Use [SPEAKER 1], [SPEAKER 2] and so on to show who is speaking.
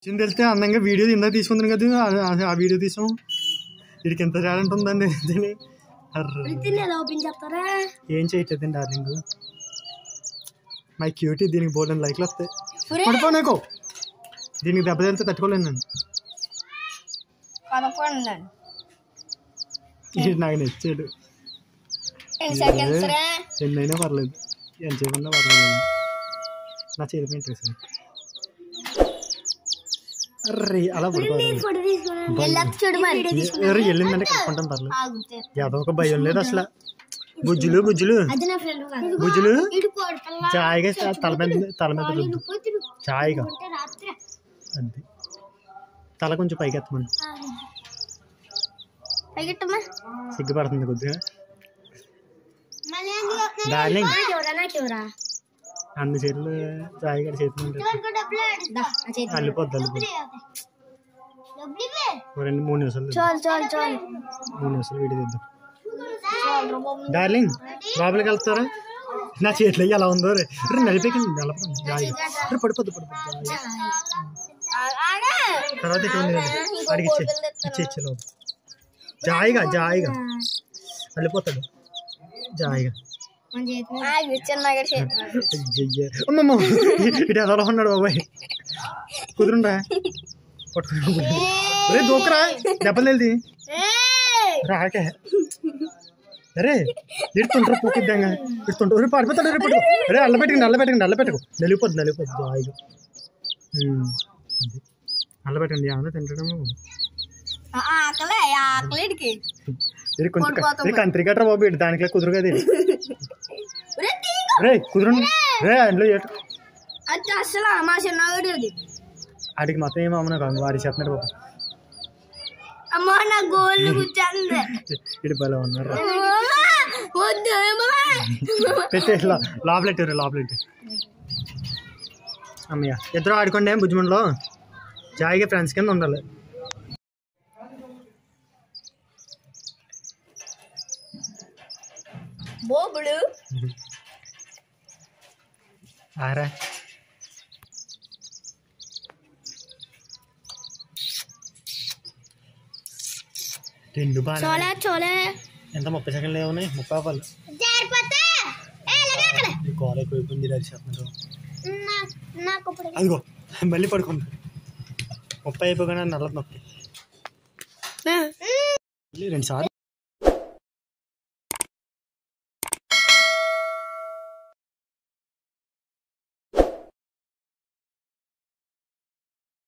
[SPEAKER 1] చిన్న తెలితే అందంగా వీడియో ఇందాక తీసుకుందాం కదా ఆ- ఆ- ఆ వీడియో తీసాం వీడికి ఎంత టాలెంట్ ఉందండి దీని అర్రే
[SPEAKER 2] తినేది ఓపెన్ చేస్తారా
[SPEAKER 1] ఏం చేయట్లేదు డార్లింగ్ మై క్యూటీ దీనికి బోల్డెన్ లైక్లు వస్తాయి పడిపో నాకు దీనికి దెబ్బ తగిలితే తట్టుకోలేను నేను
[SPEAKER 2] పదకొండు
[SPEAKER 1] ఇది నాకు నచ్చాడు
[SPEAKER 2] ఎన్ని సెకండ్స్ రా
[SPEAKER 1] ఎన్నైనా పర్లేదు ఎంత చేయకుండా పర్లేదు నా చేతి మీద వేసాను అర్రే అలా పడిపోవాలి
[SPEAKER 2] వెళ్ళొచ్చు చూడు మరి
[SPEAKER 1] ఎవరు వెళ్ళిందంటే కట్టుకుంటాం పర్లేదు
[SPEAKER 2] ఆగుతే
[SPEAKER 1] ఏదో ఒక భయం లేదు అసలు బుజ్జులు బుజ్జులు
[SPEAKER 2] అది నా ఫ్రెండ్
[SPEAKER 1] బుజ్జులు
[SPEAKER 2] ఇటు కోడపల్ల
[SPEAKER 1] చాయ్గా తల మీద తల మీద రుద్దు చాయ్గా
[SPEAKER 2] రాత్రి
[SPEAKER 1] అంతే తల కొంచెం పైకి ఎత్తమని
[SPEAKER 2] పైకెట్టమ్మా
[SPEAKER 1] సిగ్గుపడుతుంది కొద్దిగా
[SPEAKER 2] మళ్ళీ
[SPEAKER 1] డార్లింగ్
[SPEAKER 2] నాకెవరా నాకెవరా
[SPEAKER 1] అన్ని చేతులు చాయ్ గారి చేతులు ఉంటాయి
[SPEAKER 2] దా నా చేతి
[SPEAKER 1] అల్లిపోద్ది అల్లిపోద్ది ఓ రెండు మూడు నిమిషాలు
[SPEAKER 2] చాలు చాలు చాలు
[SPEAKER 1] మూడు నిమిషాలు వీడియో తీద్దాం డార్లింగ్ లోపలికి వెళ్తారా నా చేతిలో ఎలా ఉందో రే రే నలిపేకి నలపండి జాయి రే పడిపోద్దు పడిపోద్దు జాయి. తర్వాత ఇక్కడ ఉంది కదా, వాడికి ఇచ్చే ఇచ్చే ఇచ్చే లోపు జాయిగా జాయిగా వెళ్ళిపోతాడు జాయిగా అయ్యయ్య. అమ్మమ్మ ఇటు ఎదలో ఉన్నాడు బాబాయ్ కుదురుండా పట్టుకుని రే దూకరా దెబ్బలు తెలిది రాకే అరే ఇడుతుంటారు పూకిద్దాంగా ఇడుతుంటారు రే పడిపోతాడు రే పట్టుకో అరే అల్ల పెట్టుకు నల్ల పెట్టుకు నల్ల పెట్టుకో నలిపోద్దు నలిపోద్దు జాయిగా ఉమ్, అది నల్ల పెట్టండి ఏమన్నా తింటడము
[SPEAKER 2] ఆకలే ఆకలేడికి
[SPEAKER 1] ఇది కొంచెం ఇది కంత్రి కట్టరా బాబు ఇటు దానికి కుదురు కదా ఇది రే కుదురు రే అందులో ఏట
[SPEAKER 2] అది అసలు మా చిన్నవాడు అది
[SPEAKER 1] ఆడికి మొత్తం ఏమో అమ్మనా కాదు వాడి చెప్తున్నాడు బాబు
[SPEAKER 2] అమ్మా నా గోల్డ్ కూర్చోంది
[SPEAKER 1] ఇటు బలం ఉన్నారు
[SPEAKER 2] వద్దు అమ్మా.
[SPEAKER 1] పెట్టే లోపలెట్టారు లోపలెట్టారు అమ్మయ్య ఇద్దరు ఆడుకోండి ఏం బుజ్జిమండలో జాయిగా ఫ్రెండ్స్ కింద ఉండాలి
[SPEAKER 2] బోబుడు
[SPEAKER 1] ఆరా రెండు బాగా
[SPEAKER 2] చోలే చోలే
[SPEAKER 1] ఎంత ముప్పై సెకండ్లు ఏమున్నాయి ముప్పై అవ్వాలి
[SPEAKER 2] జారిపోతా ఏ లగే అక్కడ
[SPEAKER 1] ఈ గోల ఎక్కువైపోయింది అది చెప్తున్నారు
[SPEAKER 2] నా- నాకు ఇప్పుడు
[SPEAKER 1] అదిగో మళ్ళీ పడుకుంటా ముప్పై అయిపోగానే నల్ల నొప్పి మళ్ళీ రెండు సార్లు